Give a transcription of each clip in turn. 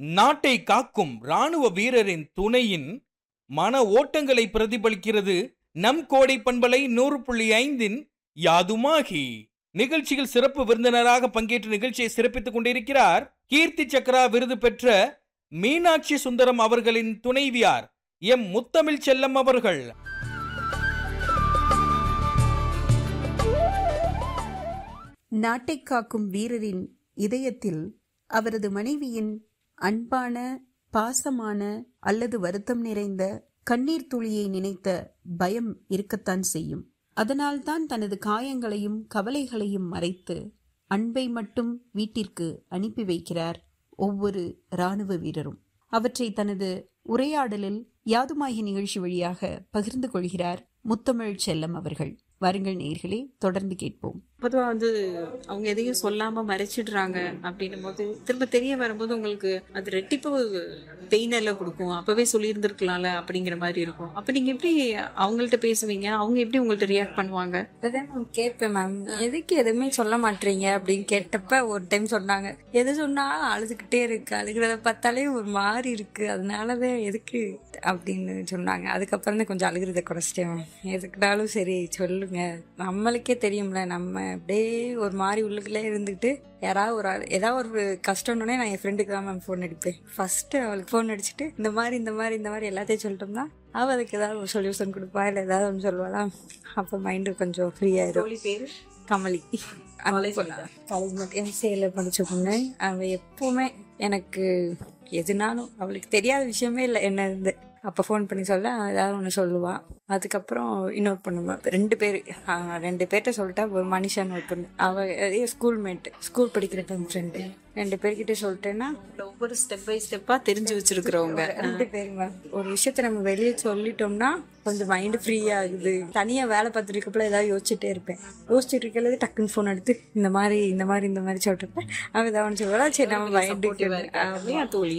நாட்டை காக்கும் ராணுவ வீரரின் துணையின் மன ஓட்டங்களை பிரதிபலிக்கிறது நம் கோடை பண்பலை நூறு புள்ளி ஐந்தின் யாதுமாகி நிகழ்ச்சியில் சிறப்பு விருந்தினராக பங்கேற்று நிகழ்ச்சியை சிறப்பித்துக் கொண்டிருக்கிறார் கீர்த்தி சக்ரா விருது பெற்ற மீனாட்சி சுந்தரம் அவர்களின் துணைவியார் எம் முத்தமிழ் செல்லம் அவர்கள் நாட்டை காக்கும் வீரரின் இதயத்தில் அவரது மனைவியின் அன்பான பாசமான அல்லது வருத்தம் நிறைந்த கண்ணீர் துளியை நினைத்த பயம் இருக்கத்தான் செய்யும் அதனால்தான் தனது காயங்களையும் கவலைகளையும் மறைத்து அன்பை மட்டும் வீட்டிற்கு அனுப்பி வைக்கிறார் ஒவ்வொரு இராணுவ வீரரும் அவற்றை தனது உரையாடலில் யாதுமாகி நிகழ்ச்சி வழியாக பகிர்ந்து கொள்கிறார் முத்தமிழ் செல்லம் அவர்கள் வாருங்கள் நேர்களே தொடர்ந்து கேட்போம் பொதுவா வந்து அவங்க எதையும் சொல்லாம மறைச்சிடுறாங்க அப்படின்னும் போது திரும்ப தெரிய வரும்போது உங்களுக்கு அது ரெட்டிப்பு பெயின் எல்லாம் கொடுக்கும் அப்பவே சொல்லியிருந்திருக்கலாம்ல அப்படிங்கிற மாதிரி இருக்கும் அப்ப நீங்க எப்படி அவங்கள்ட்ட பேசுவீங்க அவங்க எப்படி உங்கள்ட்ட ரியாக்ட் பண்ணுவாங்க இப்பதான் நான் கேட்பேன் மேம் எதுக்கு எதுவுமே சொல்ல மாட்டீங்க அப்படின்னு கேட்டப்ப ஒரு டைம் சொன்னாங்க எது சொன்னாலும் அழுதுகிட்டே இருக்கு அழுகிறத பார்த்தாலே ஒரு மாதிரி இருக்கு அதனாலதான் எதுக்கு அப்படின்னு சொன்னாங்க அதுக்கப்புறம் தான் கொஞ்சம் அழுகிறத குறைச்சிட்டேன் மேம் எதுக்குனாலும் சரி சொல்லுங்க நம்மளுக்கே தெரியும்ல நம்ம அப்படியே ஒரு மாதிரி உள்ளுக்குள்ளே இருந்துக்கிட்டு யாராவது ஒரு ஆள் ஏதாவது ஒரு கஷ்டம்னே நான் என் ஃப்ரெண்டுக்கு தான் மேம் ஃபோன் அடிப்பேன் ஃபர்ஸ்ட் அவளுக்கு ஃபோன் அடிச்சுட்டு இந்த மாதிரி இந்த மாதிரி இந்த மாதிரி எல்லாத்தையும் சொல்லிட்டோம்னா அவள் அதுக்கு ஏதாவது ஒரு சொல்யூஷன் கொடுப்பா இல்லை ஏதாவது ஒன்று சொல்லுவாளா அப்போ மைண்டு கொஞ்சம் ஃப்ரீ ஆயிரும் பேரு கமலி காலேஜ் மட்டும் எம்சிஏல படிச்ச பொண்ணு அவ எப்பவுமே எனக்கு எதுனாலும் அவளுக்கு தெரியாத விஷயமே இல்லை என்ன இருந்து அப்போ ஃபோன் பண்ணி சொல்ல அவ ஏதாவது ஒன்று சொல்லுவா அதுக்கப்புறம் இன்னொரு பொண்ணு ரெண்டு பேர் ரெண்டு பேர்கிட்ட சொல்லிட்டா ஒரு மனுஷன் ஒரு பொண்ணு அவ ஸ்கூல் மேட் ஸ்கூல் படிக்கிற ஃப்ரெண்டு ரெண்டு பேர்கிட்ட சொல்லிட்டேன்னா ஒவ்வொரு ஸ்டெப் பை ஸ்டெப்பா தெரிஞ்சு வச்சிருக்கிறவங்க ரெண்டு பேருங்க ஒரு விஷயத்த நம்ம வெளியே சொல்லிட்டோம்னா கொஞ்சம் மைண்டு ஃப்ரீ ஆகுது தனியா வேலை பார்த்துட்டு இருக்கப்பல ஏதாவது யோசிச்சுட்டே இருப்பேன் யோசிச்சுட்டு இருக்கிறது டக்குன்னு ஃபோன் எடுத்து இந்த மாதிரி இந்த மாதிரி இந்த மாதிரி சொல்லிட்டு அவ ஏதாவது ஒன்று சொல்லுவா சரி நம்ம மைண்டுக்கு இல்லையா தோழி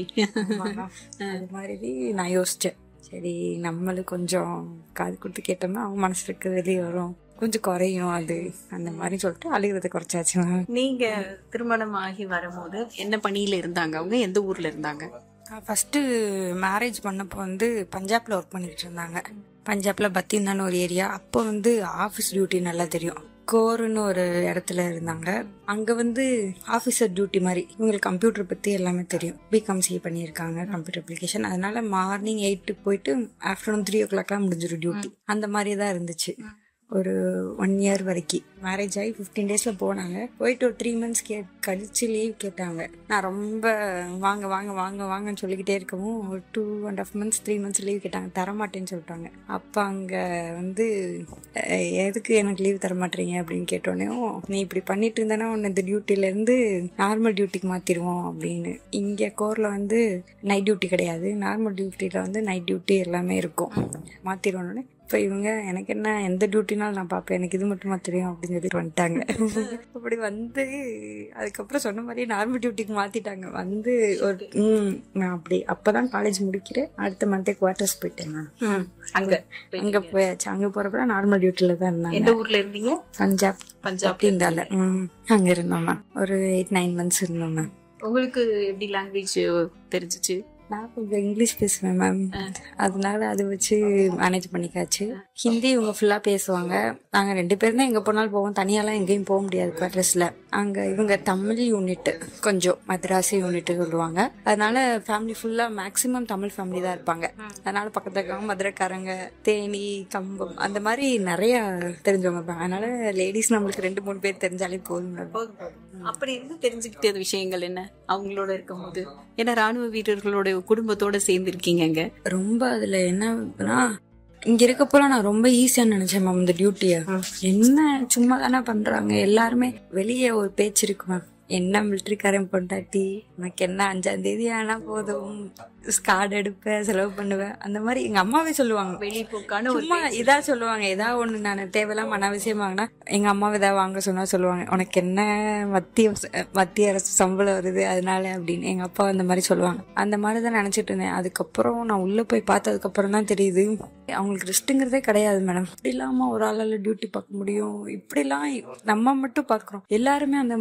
அது மாதிரி நான் யோசிச்சேன் சரி நம்மளும் கொஞ்சம் காது கொடுத்து கேட்டோம்னா அவங்க மனசு இருக்கு வெளியே வரும் கொஞ்சம் குறையும் அது அந்த மாதிரி சொல்லிட்டு அழுகிறத குறைச்சாச்சு மேம் நீங்க திருமணம் ஆகி வரும்போது என்ன பணியில இருந்தாங்க அவங்க எந்த ஊர்ல இருந்தாங்க ஃபர்ஸ்ட் மேரேஜ் பண்ணப்போ வந்து பஞ்சாப்ல ஒர்க் பண்ணிட்டு இருந்தாங்க பஞ்சாப்ல பத்திந்தான்னு ஒரு ஏரியா அப்போ வந்து ஆஃபீஸ் டியூட்டி நல்லா தெரியும் கோருன்னு ஒரு இடத்துல இருந்தாங்க அங்க வந்து ஆஃபீஸர் டியூட்டி மாதிரி இவங்களுக்கு கம்ப்யூட்டர் பத்தி எல்லாமே தெரியும் பிகாம் சி பண்ணியிருக்காங்க கம்ப்யூட்டர் அப்ளிகேஷன் அதனால மார்னிங் எயிட்டு போயிட்டு ஆஃப்டர்நூன் த்ரீ ஓ கிளாக்லாம் முடிஞ்சிடும் டியூட்டி அந்த மாதிரி தான் இருந்துச்சு ஒரு ஒன் இயர் வரைக்கும் மேரேஜ் ஆகி ஃபிஃப்டீன் டேஸில் போனாங்க போயிட்டு ஒரு த்ரீ மந்த்ஸ் கே கழிச்சு லீவ் கேட்டாங்க நான் ரொம்ப வாங்க வாங்க வாங்க வாங்கன்னு சொல்லிக்கிட்டே இருக்கவும் ஒரு two and half months three months leave கேட்டாங்க தரமாட்டேன்னு சொல்லிட்டாங்க அப்போ அங்கே வந்து அஹ், எதுக்கு எனக்கு லீவ் தர மாட்டீங்க அப்படின்னு கேட்டோடனேயும் நீ இப்படி பண்ணிட்டு இருந்தேன்னா உன்னை இந்த டியூட்டிலேருந்து நார்மல் டியூட்டிக்கு மாற்றிடுவோம் அப்படின்னு இங்கே கோரில் வந்து நைட் டியூட்டி கிடையாது நார்மல் டியூட்டியில் வந்து நைட் டியூட்டி எல்லாமே இருக்கும் மாற்றிடுவோன்னே இப்போ இவங்க எனக்கு என்ன எந்த டியூட்டினாலும் நான் பார்ப்பேன் எனக்கு இது மட்டுமா தெரியும் அப்படின்னு சொல்லிட்டு வந்துட்டாங்க அப்படி வந்து அதுக்கப்புறம் சொன்ன மாதிரி நார்மல் டியூட்டிக்கு மாத்திட்டாங்க வந்து ஒரு ம் நான் அப்படி அப்பதான் காலேஜ் முடிக்கிறேன் அடுத்த மந்தே குவார்டர்ஸ் போயிட்டேன் நான் அங்க அங்க போயாச்சு அங்க போறப்ப நார்மல் டியூட்டில தான் இருந்தாங்க எந்த ஊர்ல இருந்தீங்க பஞ்சாப் பஞ்சாப் அப்படி இருந்தால ம் அங்க இருந்தோம் மேம் ஒரு எயிட் நைன் மந்த்ஸ் இருந்தோம் மேம் உங்களுக்கு எப்படி லாங்குவேஜ் தெரிஞ்சிச்சு நான் கொஞ்சம் இங்கிலீஷ் பேசுவேன் மேம் அதனால அதை வச்சு மேனேஜ் பண்ணிக்காச்சு ஹிந்தி இவங்க ஃபுல்லா பேசுவாங்க நாங்க ரெண்டு பேரும் தான் எங்க போனாலும் போவோம் தனியாலாம் எங்கேயும் போக முடியாது குவார்டர்ஸ்ல அங்க இவங்க தமிழ் யூனிட் கொஞ்சம் மദ്രാசி யூனிட் சொல்லுவாங்க அதனால ஃபேமிலி ஃபுல்லா மேக்சிமம் தமிழ் ஃபேமிலி தான் இருப்பாங்க அதனால பக்கத்துல இருக்கவங்க மதுரைக்காரங்க தேனி கம்பம் அந்த மாதிரி நிறைய தெரிஞ்சவங்க இருப்பாங்க அதனால லேடிஸ் நம்மளுக்கு ரெண்டு மூணு பேர் தெரிஞ்சாலே போதும் மேம் அப்படி இருந்து தெரிஞ்சுக்கிட்ட விஷயங்கள் என்ன அவங்களோட இருக்கும்போது ஏன்னா ராணுவ வீரர்களோட குடும்பத்தோட சேர்ந்து இருக்கீங்க அங்க ரொம்ப அதுல என்னன்னா இங்க இருக்கப்போலாம் நான் ரொம்ப ஈஸியா நினைச்சேன் மேம் இந்த டியூட்டிய என்ன சும்மா தானே பண்றாங்க எல்லாருமே வெளியே ஒரு பேச்சு இருக்கு மேம் என்ன மிலிட்ரிக்காரன் பொண்டாட்டி உனக்கு என்ன அஞ்சாம் தேதி ஆனா போதும் கார்டு எடுப்பேன் செலவு பண்ணுவேன் அந்த மாதிரி எங்க அம்மாவே சொல்லுவாங்க வெளிப்போக்கான ஒரு சும்மா இதா சொல்லுவாங்க ஏதாவது ஒண்ணு நான் தேவையில்லாம அனாவசியம் வாங்கினா எங்க அம்மாவை ஏதாவது வாங்க சொன்னா சொல்லுவாங்க உனக்கு என்ன மத்திய மத்திய அரசு சம்பளம் வருது அதனால அப்படின்னு எங்க அப்பா அந்த மாதிரி சொல்லுவாங்க அந்த மாதிரி தான் நினைச்சிட்டு இருந்தேன் அதுக்கப்புறம் நான் உள்ள போய் பார்த்ததுக்கு அப்புறம் தான் தெரியுது அவங்களுக்கு ரெஸ்ட்டுங்கிறதே கிடையாது மேடம் இப்படி இல்லாம ஒரு ஆளால டியூட்டி பார்க்க முடியும் இப்படிலாம் நம்ம மட்டும் பாக்குறோம் எல்லாருமே அந்த